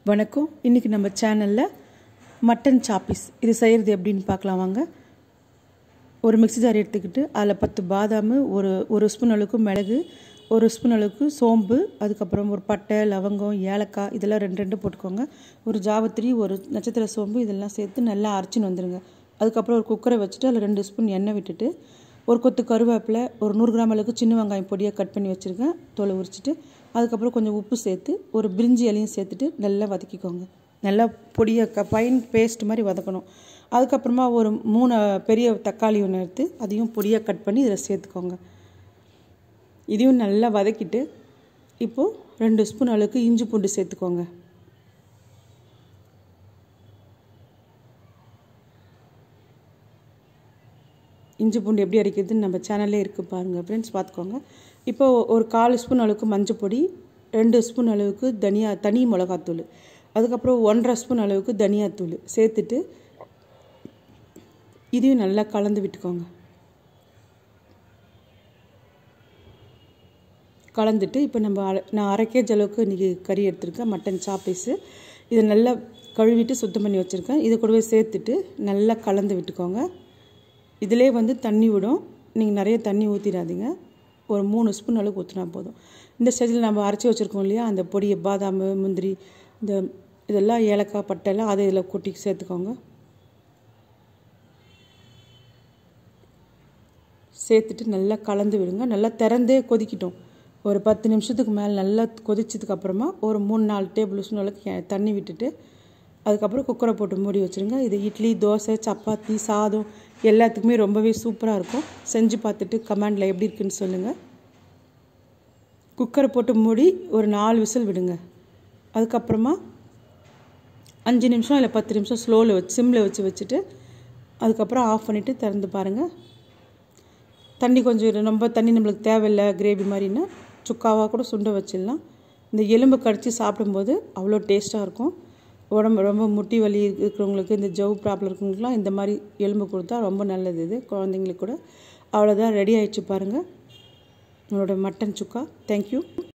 வணக்கம் இன்றைக்கி நம்ம சேனலில் மட்டன் சாப்பீஸ் இது செய்கிறது எப்படின்னு பார்க்கலாம் வாங்க ஒரு மிக்ஸி ஜார் எடுத்துக்கிட்டு அதில் பத்து பாதாம் ஒரு ஒரு ஸ்பூன் அளவுக்கு மிளகு ஒரு ஸ்பூன் அளவுக்கு சோம்பு அதுக்கப்புறம் ஒரு பட்டை லவங்கம் ஏலக்காய் இதெல்லாம் ரெண்டு ரெண்டு போட்டுக்கோங்க ஒரு ஜாவத்திரி ஒரு நட்சத்திர சோம்பு இதெல்லாம் சேர்த்து நல்லா அரைச்சின்னு வந்துடுங்க அதுக்கப்புறம் ஒரு குக்கரை வச்சுட்டு அதில் ரெண்டு ஸ்பூன் எண்ணெய் விட்டுட்டு ஒரு கொத்து கருவேப்பிலை ஒரு நூறு கிராம் அளவுக்கு சின்ன வெங்காயம் பொடியாக கட் பண்ணி வச்சுருக்கேன் தோலை உரிச்சிட்டு அதுக்கப்புறம் கொஞ்சம் உப்பு சேர்த்து ஒரு பிரிஞ்சி இலையும் சேர்த்துட்டு நல்லா வதக்கிக்கோங்க நல்லா பொடியாக க ஃபைன் பேஸ்ட் மாதிரி வதக்கணும் அதுக்கப்புறமா ஒரு மூணு பெரிய தக்காளி ஒன்று எடுத்து அதையும் பொடியாக கட் பண்ணி இதில் சேர்த்துக்கோங்க இதையும் நல்லா வதக்கிட்டு இப்போது ரெண்டு ஸ்பூன் அளவுக்கு இஞ்சி பூண்டு சேர்த்துக்கோங்க இஞ்சி பூண்டு எப்படி அரைக்கிறதுன்னு நம்ம சேனல்லே இருக்குது பாருங்கள் ஃப்ரெண்ட்ஸ் பார்த்துக்கோங்க இப்போ ஒரு கால் ஸ்பூன் அளவுக்கு மஞ்சள் பொடி ரெண்டு ஸ்பூன் அளவுக்கு தனியா தனி மிளகாத்தூள் அதுக்கப்புறம் ஒன்றரை ஸ்பூன் அளவுக்கு தனியாத்தூள் சேர்த்துட்டு இதையும் நல்லா கலந்து விட்டுக்கோங்க கலந்துட்டு இப்போ நம்ம அரை நான் அரை கேஜி அளவுக்கு இன்றைக்கி கறி எடுத்திருக்கேன் மட்டன் சாப்பீஸு இதை நல்லா கழுவிட்டு சுத்தம் பண்ணி வச்சுருக்கேன் இதை கூடவே சேர்த்துட்டு நல்லா கலந்து விட்டுக்கோங்க இதிலே வந்து தண்ணி விடும் நீங்கள் நிறைய தண்ணி ஊற்றிடாதீங்க ஒரு மூணு ஸ்பூன் அளவுக்கு ஊற்றினா போதும் இந்த ஸ்டேஜில் நம்ம அரைச்சி வச்சுருக்கோம் இல்லையா அந்த பொடியை பாதாம் முந்திரி இந்த இதெல்லாம் ஏலக்காய் பட்டையெல்லாம் அதை இதில் கொட்டி சேர்த்துக்கோங்க சேர்த்துட்டு நல்லா கலந்து விடுங்க நல்லா திறந்தே கொதிக்கிட்டோம் ஒரு பத்து நிமிஷத்துக்கு மேலே நல்லா கொதிச்சதுக்கு அப்புறமா ஒரு மூணு நாலு டேபிள் ஸ்பூன் அளவுக்கு தண்ணி விட்டுட்டு அதுக்கப்புறம் குக்கரை போட்டு மூடி வச்சுருங்க இது இட்லி தோசை சப்பாத்தி சாதம் எல்லாத்துக்குமே ரொம்பவே சூப்பராக இருக்கும் செஞ்சு பார்த்துட்டு கமெண்டில் எப்படி இருக்குன்னு சொல்லுங்கள் குக்கரை போட்டு மூடி ஒரு நாலு விசில் விடுங்க அதுக்கப்புறமா அஞ்சு நிமிஷம் இல்லை பத்து நிமிஷம் ஸ்லோவில் வச்சு சிம்மில் வச்சு வச்சுட்டு அதுக்கப்புறம் ஆஃப் பண்ணிவிட்டு திறந்து பாருங்கள் தண்ணி கொஞ்சம் ரொம்ப தண்ணி நம்மளுக்கு தேவையில்லை கிரேவி மாதிரின்னா சுக்காவாக கூட சுண்ட வச்சிடலாம் இந்த எலும்பு கடித்து சாப்பிடும்போது அவ்வளோ டேஸ்ட்டாக இருக்கும் உடம்பு ரொம்ப முட்டி வலி இருக்கிறவங்களுக்கு இந்த ஜவ் ப்ராப்ளம் இருக்கிறவங்களுக்குலாம் இந்த மாதிரி எலும்பு கொடுத்தா ரொம்ப நல்லது இது குழந்தைங்களுக்கு கூட அவ்வளோதான் ரெடி ஆகிடுச்சு பாருங்கள் உங்களோட மட்டன் சுக்கா தேங்க்யூ